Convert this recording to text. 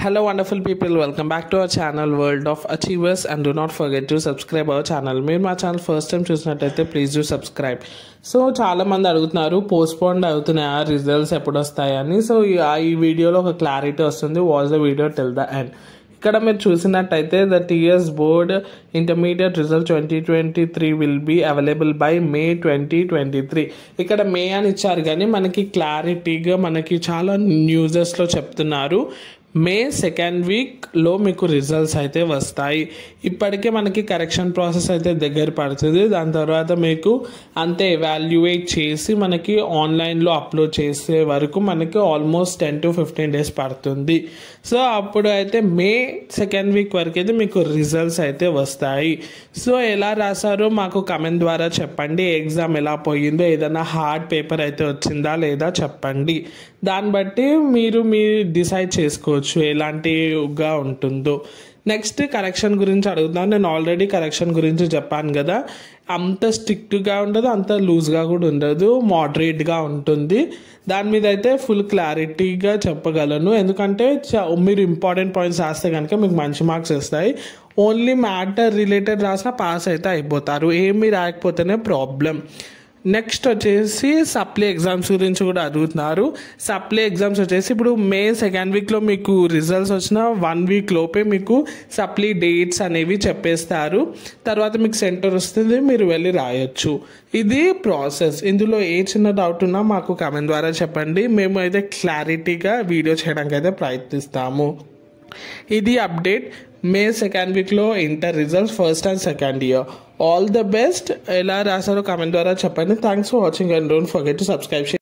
Hello, wonderful people. Welcome back to our channel, World of Achievers, and do not forget to subscribe our channel. మీరు మా channel first time చూసినట్టయితే please do subscribe so చాలా మంది అడుగుతున్నారు postpone అవుతున్నాయా results ఎప్పుడు వస్తాయని so ఈ- ఆ ఈ వీడియోలో ఒక క్లారిటీ వస్తుంది watch the video till the end ఇక్కడ మీరు చూసినట్టయితే the TS board intermediate result twenty twenty three will be available by May twenty twenty three ఇక్కడ మే అని ఇచ్చారు కానీ మనకి క్లారిటీగా మనకి చాలా న్యూజెస్లో చెప్తున్నారు మే సెకండ్ వీక్లో మీకు రిజల్ట్స్ అయితే వస్తాయి ఇప్పటికే మనకి కరెక్షన్ ప్రాసెస్ అయితే దగ్గర పడుతుంది దాని తర్వాత మీకు అంతే ఎవాల్యుయేట్ చేసి మనకి ఆన్లైన్లో అప్లోడ్ చేసే వరకు మనకి almost ten to fifteen days పడుతుంది సో అప్పుడు అయితే మే సెకండ్ వీక్ వరకు అయితే మీకు రిజల్ట్స్ అయితే వస్తాయి సో ఎలా రాసారో మాకు కమెంట్ ద్వారా చెప్పండి ఎగ్జామ్ ఎలా పోయిందో ఏదైనా హార్డ్ పేపర్ అయితే వచ్చిందా లేదా చెప్పండి దాన్ని బట్టి మీరు మీరు డిసైడ్ చేసుకోవచ్చు ఎలాంటిగా ఉంటుందో నెక్స్ట్ కరెక్షన్ గురించి అడుగుతాను నేను ఆల్రెడీ కరెక్షన్ గురించి చెప్పాను కదా అంత స్ట్రిక్ట్గా ఉండదు అంత లూజ్గా కూడా ఉండదు మోడరేట్గా ఉంటుంది దాని మీద అయితే ఫుల్ క్లారిటీగా చెప్పగలను ఎందుకంటే చ- మీరు ఇంపార్టెంట్ పాయింట్స్ రాస్తే కనుక మీకు మంచి మార్క్స్ వస్తాయి ఓన్లీ మ్యాటర్ రిలేటెడ్ రాసినా పాస్ అయితే అయిపోతారు ఏమీ రాకపోతేనే ప్రాబ్లం నెక్స్ట్ వచ్చేసి సప్లై ఎగ్జామ్స్ గురించి కూడా అడుగుతున్నారు సప్లై ఎగ్జామ్స్ వచ్చేసి ఇప్పుడు మే సెకండ్ వీక్లో మీకు రిజల్ట్స్ వచ్చిన వన్ వీక్ లోపే మీకు సప్లీ డేట్స్ అనేవి చెప్పేస్తారు తర్వాత మీకు సెంటర్ వస్తుంది మీరు వెళ్ళి రాయొచ్చు ఇది ప్రాసెస్ ఇందులో ఏ చిన్న డౌట్ ఉన్నా మాకు కమెంట్ ద్వారా చెప్పండి మేము అయితే క్లారిటీగా వీడియో చేయడానికి అయితే ప్రయత్నిస్తాము ఇది అప్డేట్ మే సెకండ్ వీక్లో inter results first and second year all the best ఎలా రాసారో కామెంట్ ద్వారా చెప్పండి thanks for watching and don't forget to subscribe